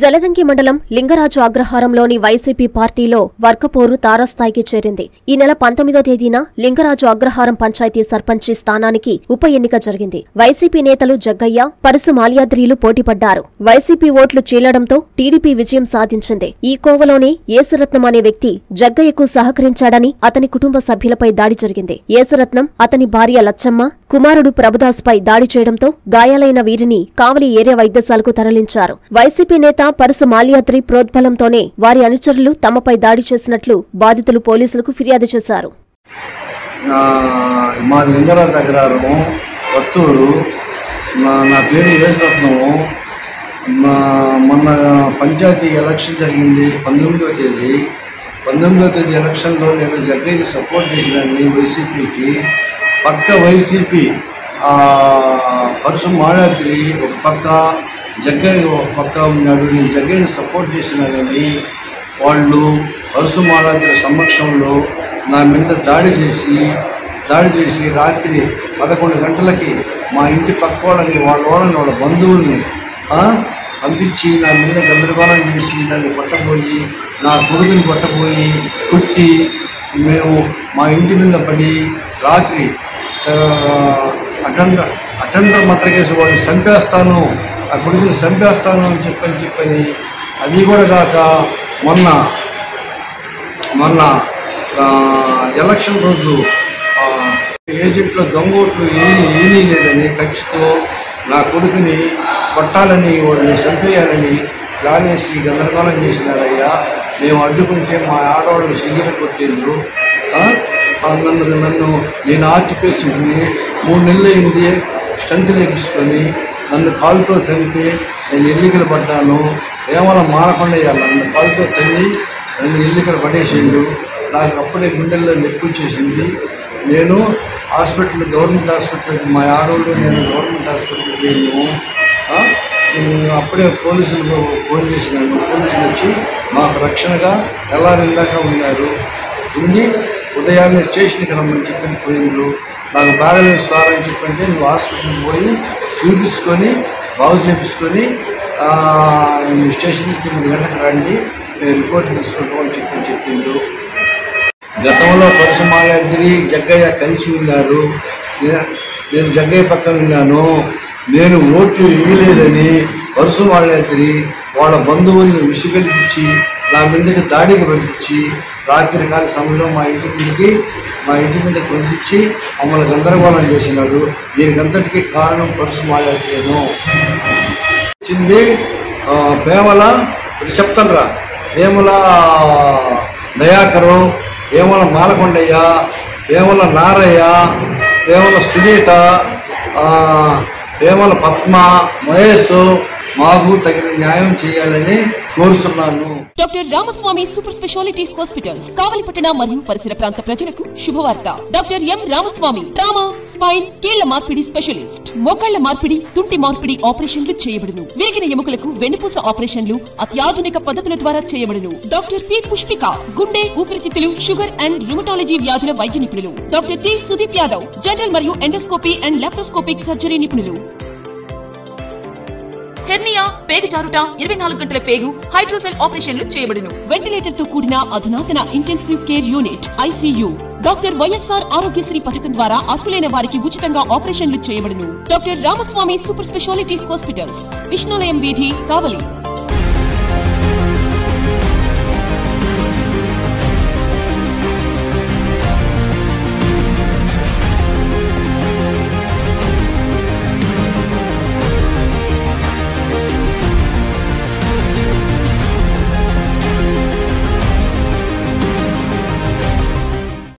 జలదంకి మండలం లింగరాజు అగ్రహారంలోని వైసీపీ పార్టీలో వర్గపోరు తారాస్థాయికి చేరింది ఈ నెల పంతొమ్మిదో తేదీన లింగరాజు అగ్రహారం పంచాయతీ సర్పంచి స్థానానికి ఉప ఎన్నిక జరిగింది వైసీపీ నేతలు జగ్గయ్య పరుసు మాల్యాద్రీలు పోటీపడ్డారు వైసీపీ ఓట్లు చీలడంతో టీడీపీ విజయం సాధించింది ఈ కోవలోనే యేసురత్నం అనే వ్యక్తి జగ్గయ్యకు సహకరించాడని అతని కుటుంబ సభ్యులపై దాడి జరిగింది యేసురత్నం అతని భార్య లచ్చమ్మ కుమారుడు ప్రభుదాస్ పై దాడి చేయడంతో గాయాలైన వీరిని కావలి ఏరియా వైద్యశాలకు తరలించారు వైసీపీ నేత పరుసు మాల్యాద్రి ప్రోద్బలంతోనే వారి అనుచరులు తమపై దాడి చేసినట్లు బాధితులు పోలీసులకు ఫిర్యాదు చేశారు నా మాది లింగరాజు అగ్రహారము కొత్తూరు నా నా పేరు యేసరత్నము మా మొన్న పంచాయతీ ఎలక్షన్ జరిగింది పంతొమ్మిదవ తేదీ పంతొమ్మిదవ తేదీ ఎలక్షన్లో నేను జగ్గయ్యకి సపోర్ట్ చేసినాను వైసీపీకి పక్క వైసీపీ పరుసు మాళాద్రి ఒక పక్క జగ్గయ్య ఒక పక్క ఉన్నాడు నేను జగ్గయ్యని సపోర్ట్ చేసినా కానీ వాళ్ళు పరుసు మాళాద్రి సమక్షంలో నా మీద దాడి చేసి దాడి చేసి రాత్రి పదకొండు గంటలకి మా ఇంటి పక్క వాళ్ళని వాళ్ళ వాళ్ళని వాళ్ళ బంధువుల్ని ఆ, పంపించి నా మీద గందరగోళం చేసి నన్ను కొట్టబోయి నా కొడుకుని కొట్టబోయి కుట్టి మేము మా ఇంటి మీద పడి రాత్రి అటెండర్ అటెండర్ మటర్ కేసు వాడిని చంపేస్తాను ఆ కొడుకుని చంపేస్తాను అని చెప్పని చెప్పని అది కూడా కాక మొన్న మొన్న ఆ, ఎలక్షన్ రోజు ఆ, ఏజెంట్లో దొంగ ఓట్లు ఏమీ ఏమీ లేదని ఖర్చుతో నా కొడుకుని కొట్టాలని వాడిని చంపేయాలని ప్లాన్ వేసి గందరగోళం చేసినారయ్యా మేము అడ్డుకుంటే మా ఆడవాళ్ళని చెయ్యలు కొట్టిండ్రు ఆ, ఆ, నన్ను నన్ను నేను ఆర్టిపేసి మూడు నెలలు అయింది స్ట్రెంత్ లేపించుకొని నన్ను కాలుతో తనితే నేను ఎన్నికలు పడ్డాను ఏమైనా మానకుండా నన్ను కాలుతో తల్లి నన్ను ఎన్నికలు పడేసిండు నాకు అప్పుడే గుండెల్లో నొప్పి వచ్చేసింది నేను హాస్పిటల్ గవర్నమెంట్ హాస్పిటల్కి మా ఆడవాళ్ళు నేను గవర్నమెంట్ హాస్పిటల్కి వెళ్ళాము ఆ, నేను అప్పుడే పోలీసులకు ఫోన్ చేసినాను పోలీసులు వచ్చి మాకు రక్షణగా తెల్లారిందాక ఉన్నారు ఉండి ఉదయాన్నే స్టేషన్కి రమ్మని చెప్పి పోయిండ్రు నాకు బాగలేదు సార్ అని చెప్పంటే నువ్వు హాస్పిటల్కి పోయి చూపించుకొని బాగు చేపించుకొని ఆ, ఈ స్టేషన్కి తొమ్మిది గంటలకు రండి మేము రిపోర్ట్ తీసుకుంటామని చెప్పి చెప్పిండ్రు గతంలో పరశుమాలాద్రి జగ్గయ్య కలిసి ఉన్నారు నే- నేను జగ్గయ్య పక్కన ఉన్నాను నేను ఓట్లు ఇవ్వలేదని పరశుమాలాద్రి వాళ్ళ బంధువుల్ని విసిగలిపించి నా మీదకి దాడికి పంపించి రాత్రి కాల సమయంలో మా ఇంటి మీదకి మా ఇంటి మీదకి పంపించి మమ్మల్ని గందరగోళం చేసినాడు దీనికంతటికీ కారణం పరశుమాలాద్రిను వచ్చింది ఆ, వేమల ఇప్పుడు చెప్తాను రా వేముల దయాకరు వేముల మాలకొండయ్య వేముల నారయ్య వేముల సునీత ఆ, వేముల పద్మ మహేష్ మాకు తగిన న్యాయం చేయాలని కోరుతున్నాను doctor Ramaswamy super speciality hospitals కావలిపట్టణ మరియు పరిసర ప్రాంత ప్రజలకు శుభవార్త doctor M Ramaswamy trauma spine కీళ్ల మార్పిడి స్పెషలిస్ట్ మోకాళ్ల మార్పిడి తుంటి మార్పిడి ఆపరేషన్లు చేయబడును విరిగిన ఎముకలకు వెన్నుపూస ఆపరేషన్లు అత్యాధునిక పద్ధతుల ద్వారా చేయబడును డాక్టర్ పి పుష్పిక గుండె ఊపిరితిత్తులు షుగర్ అండ్ రుమటాలజీ వ్యాధుల వైద్య నిపుణులు doctor T Sudeep Yadav general మరియు ఎండోస్కోపీ అండ్ లాప్రోస్కోపిక్ సర్జరీ నిపుణులు హెర్నియా పేగు జారుట ఇరవై నాలుగు గంటల పేగు హైడ్రోసెల్ ఆపరేషన్లు చేయబడును వెంటిలేటర్ తో కూడిన అధునాతన intensive care unit ICU doctor YSR Aarogyasri పథకం ద్వారా అర్హులైన వారికి ఉచితంగా ఆపరేషన్లు చేయబడును doctor Ramaswamy super speciality hospitals Vishnulayam వీధి కావలి